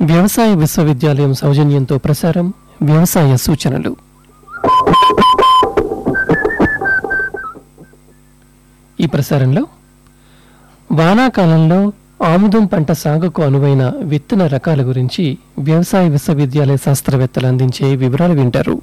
వ్యవసాయ విశ్వవిద్యాలయం సౌజన్యంతో ప్రసారం వ్యవసాయ సూచనలు ఈ ప్రసారంలో వానాకాలంలో ఆముదం పంట సాగుకు అనువైన విత్తన రకాల గురించి వ్యవసాయ విశ్వవిద్యాలయ శాస్త్రవేత్తలు అందించే వివరాలు వింటారు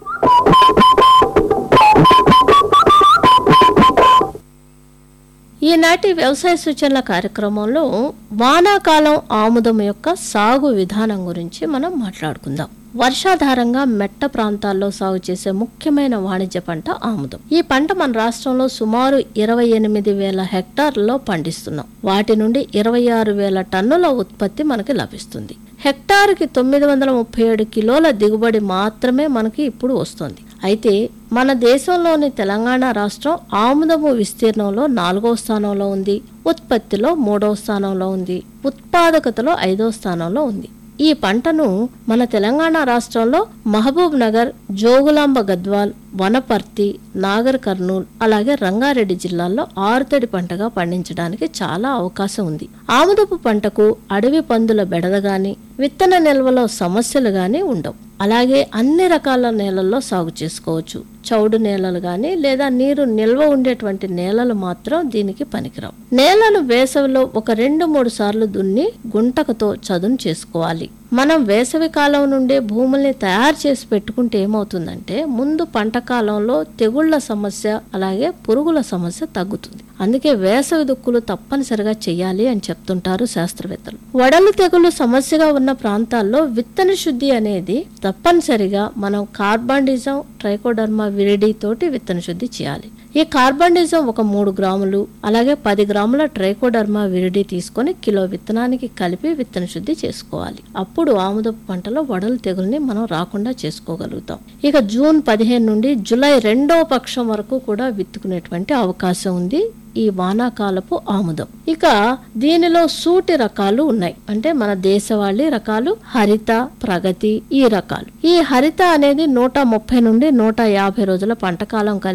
ఈనాటి వ్యవసాయ సూచనల కార్యక్రమంలో వానాకాలం ఆముదం యొక్క సాగు విధానం గురించి మనం మాట్లాడుకుందాం వర్షాధారంగా మెట్ట ప్రాంతాల్లో సాగు చేసే ముఖ్యమైన వాణిజ్య పంట ఆముదం ఈ పంట మన రాష్ట్రంలో సుమారు ఇరవై ఎనిమిది వేల హెక్టార్లలో పండిస్తున్నాం వాటి నుండి ఇరవై ఆరు వేల టన్నుల ఉత్పత్తి మనకి లభిస్తుంది హెక్టారుకి తొమ్మిది వందల ముప్పై ఏడు కిలోల దిగుబడి మాత్రమే మనకి ఇప్పుడు వస్తుంది అయితే మన దేశంలోని తెలంగాణ రాష్ట్రం ఆముదము విస్తీర్ణంలో నాలుగో స్థానంలో ఉంది ఉత్పత్తిలో మూడవ స్థానంలో ఉంది ఉత్పాదకతలో ఐదో స్థానంలో ఉంది ఈ పంటను మన తెలంగాణ రాష్ట్రంలో మహబూబ్ నగర్ జోగులాంబ గద్వాల్ వనపర్తి నాగర్ కర్నూల్ అలాగే రంగారెడ్డి జిల్లాల్లో ఆరుతడి పంటగా పండించడానికి చాలా అవకాశం ఉంది ఆముదపు పంటకు అడవి పందుల బెడద గాని విత్తన నిల్వలో సమస్యలు గాని ఉండవు అలాగే అన్ని రకాల నేలల్లో సాగు చేసుకోవచ్చు చౌడు నేలలు గాని లేదా నీరు నిల్వ ఉండేటువంటి నేలలు మాత్రం దీనికి పనికిరావు నేలను వేసవిలో ఒక రెండు మూడు సార్లు దున్ని గుంటకతో చదును చేసుకోవాలి మనం వేసవి కాలం నుండే భూముల్ని తయారు చేసి పెట్టుకుంటే ఏమవుతుందంటే ముందు పంట కాలంలో తెగుళ్ల సమస్య అలాగే పురుగుల సమస్య తగ్గుతుంది అందుకే వేసవి దుక్కులు తప్పనిసరిగా చేయాలి అని చెప్తుంటారు శాస్త్రవేత్తలు వడలు తెగులు సమస్యగా ఉన్న ప్రాంతాల్లో విత్తన శుద్ధి అనేది తప్పనిసరిగా మనం కార్బాండిజం ట్రైకోడర్మా విరిడి తోటి విత్తన శుద్ధి చేయాలి ఈ కార్బాండిజం ఒక మూడు గ్రాములు అలాగే పది గ్రాముల ట్రైకోడర్మా విరిడి తీసుకొని కిలో విత్తనానికి కలిపి విత్తన శుద్ధి చేసుకోవాలి అప్పుడు ఆముదపు పంటలో వడలు తెగుల్ని మనం రాకుండా చేసుకోగలుగుతాం ఇక జూన్ పదిహేను నుండి జూలై రెండవ పక్షం వరకు కూడా విత్తుకునేటువంటి అవకాశం ఉంది ఈ వానాకాలపు ఆముదం ఇక దీనిలో సూటి రకాలు ఉన్నాయి అంటే మన దేశవాళీ రకాలు హరిత ప్రగతి ఈ రకాలు ఈ హరిత అనేది నూట ముప్పై నుండి నూట యాభై రోజుల పంటకాలం కలిగి